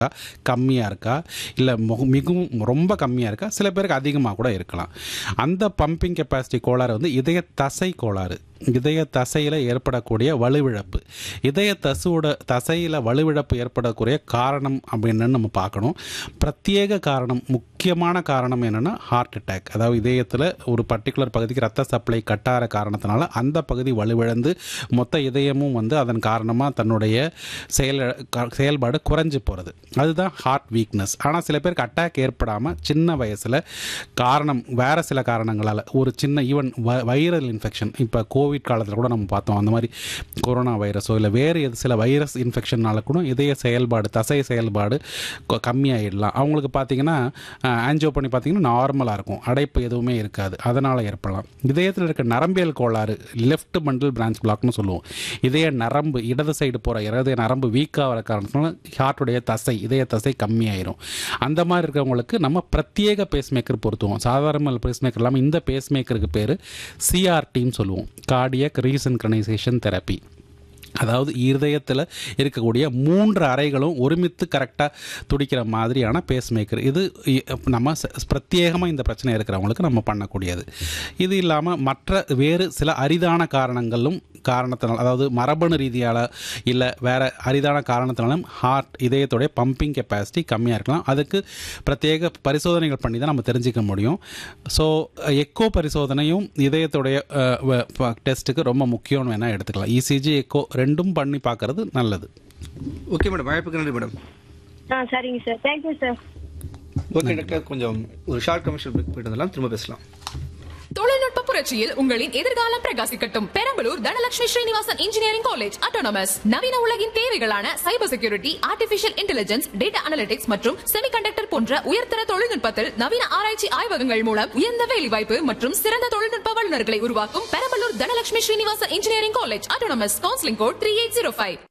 கம்மியாக இருக்கா இல்லை மிகவும் ரொம்ப கம்மியாக இருக்கா சில பேருக்கு அதிகமாக கூட இருக்கலாம் அந்த பம்பிங் கெப்பாசிட்டி கோளாறு வந்து இதய தசை கோளாறு இதய தசையில் ஏற்படக்கூடிய வலுவிழப்பு இதய தசுவோட தசையில் வலுவிழப்பு ஏற்படக்கூடிய காரணம் அப்படின்னு நம்ம பார்க்கணும் பிரத்யேக காரணம் முக்கியமான காரணம் என்னென்னா ஹார்ட் அட்டாக் அதாவது இதயத்தில் ஒரு பர்டிகுலர் பகுதிக்கு ரத்த சப்ளை கட்டார காரணத்தினால அந்த பகுதி வலுவிழந்து மொத்த இதயமும் வந்து அதன் காரணமாக தன்னுடைய செயல் க- செயல்பாடு குறைஞ்சு போகிறது அதுதான் ஹார்ட் வீக்னஸ் ஆனால் சில பேருக்கு அட்டாக் ஏற்படாமல் சின்ன வயசில் காரணம் வேறு சில காரணங்களால் ஒரு சின்ன ஈவன் வைரல் இன்ஃபெக்ஷன் இப்போ கோவிட் காலத்தில் கூட நம்ம பார்த்தோம் அந்த மாதிரி கொரோனா வைரஸோ இல்லை வேறு எது சில வைரஸ் இன்ஃபெக்ஷனால கூட இதய செயல்பாடு தசை செயல்பாடு கொ- கம்மியாயிடலாம் அவங்களுக்கு பார்த்தீங்கன்னா ஆன்ஜியோ பண்ணி பார்த்தீங்கன்னா நார்மலாக இருக்கும் அடைப்பு எதுவுமே இருக்காது அதனால் ஏற்படலாம் இதயத்தில் இருக்க நரம்பியல் கோளாறு லெஃப்ட் மண்டல் பிரான்ச் பிளாக்னு சொல்லுவோம் இதய நரம்பு இடது சைடு போகிற இதய நரம்பு வீக்காக வர காரணத்தினால ஹார்ட்டுடைய தசை இதய தசை கம்மியாயிரும் அந்த மாதிரி இருக்கிறவங்களுக்கு நம்ம பிரத்யேக பேஸ்மேக்கர் பொருத்துவோம் சாதாரண பேஸ்மேக்கர் இல்லாமல் இந்த பேஸ்மேக்கருக்கு பேர் சிஆர்டின்னு சொல்லுவோம் கார்டியக் ரீசன்க்ரனைசேஷன் தெரப்பி அதாவது இருதயத்தில் இருக்கக்கூடிய மூன்று அறைகளும் ஒருமித்து கரெக்டாக துடிக்கிற மாதிரியான பேஸ்மேக்கர் இது இ- நம்ம ச- பிரத்யேகமாக இந்த பிரச்சனை இருக்கிறவங்களுக்கு நம்ம பண்ணக்கூடியது இது இல்லாமல் மற்ற வேறு சில அரிதான காரணங்களும் காரணத்தினால் அதாவது மரபணு ரீதியால் இல்லை வேறு அரிதான காரணத்தினாலும் ஹார்ட் இதயத்துடைய பம்பிங் கெப்பாசிட்டி கம்மியாக இருக்கலாம் அதுக்கு பிரத்யேக பரிசோதனைகள் பண்ணி தான் நம்ம தெரிஞ்சிக்க முடியும் ஸோ எக்கோ பரிசோதனையும் இதயத்துடைய டெஸ்ட்டுக்கு ரொம்ப முக்கியம்னு வேணால் எடுத்துக்கலாம் இசிஜி எக்கோ ரெண்டும் பண்ணி பார்க்கறது நல்லது ஓகே மேடம் வாய்ப்புக்கு நன்றி மேடம் ஆ சரிங்க sir thank you sir okay doctor கொஞ்சம் ஒரு ஷார்ட் கமர்ஷியல் பிரேக் போயிட்டு வந்துடலாம் திரும்ப பேசலாம் தொழில்நுட்ப புரட்சியில் உங்களின் எதிர்காலம் பிரகாசிக்கட்டும் Perambalur Dhanalakshmi Srinivasan engineering college autonomous நவீன உலகின் தேவைகளான cyber security artificial intelligence data analytics மற்றும் செமிகண்டக்டர் போன்ற உயர்தர தொழில்நுட்பத்தில் நவீன ஆராய்ச்சி ஆய்வகங்கள் மூலம் உயர்ந்த வேலைவாய்ப்பு மற்றும் சிறந்த தொழில்நுட்ப வல்லுநர்களை உருவாக்கும் Perambalur Dhanalakshmi Srinivasan engineering college autonomous counselling code three eight zero five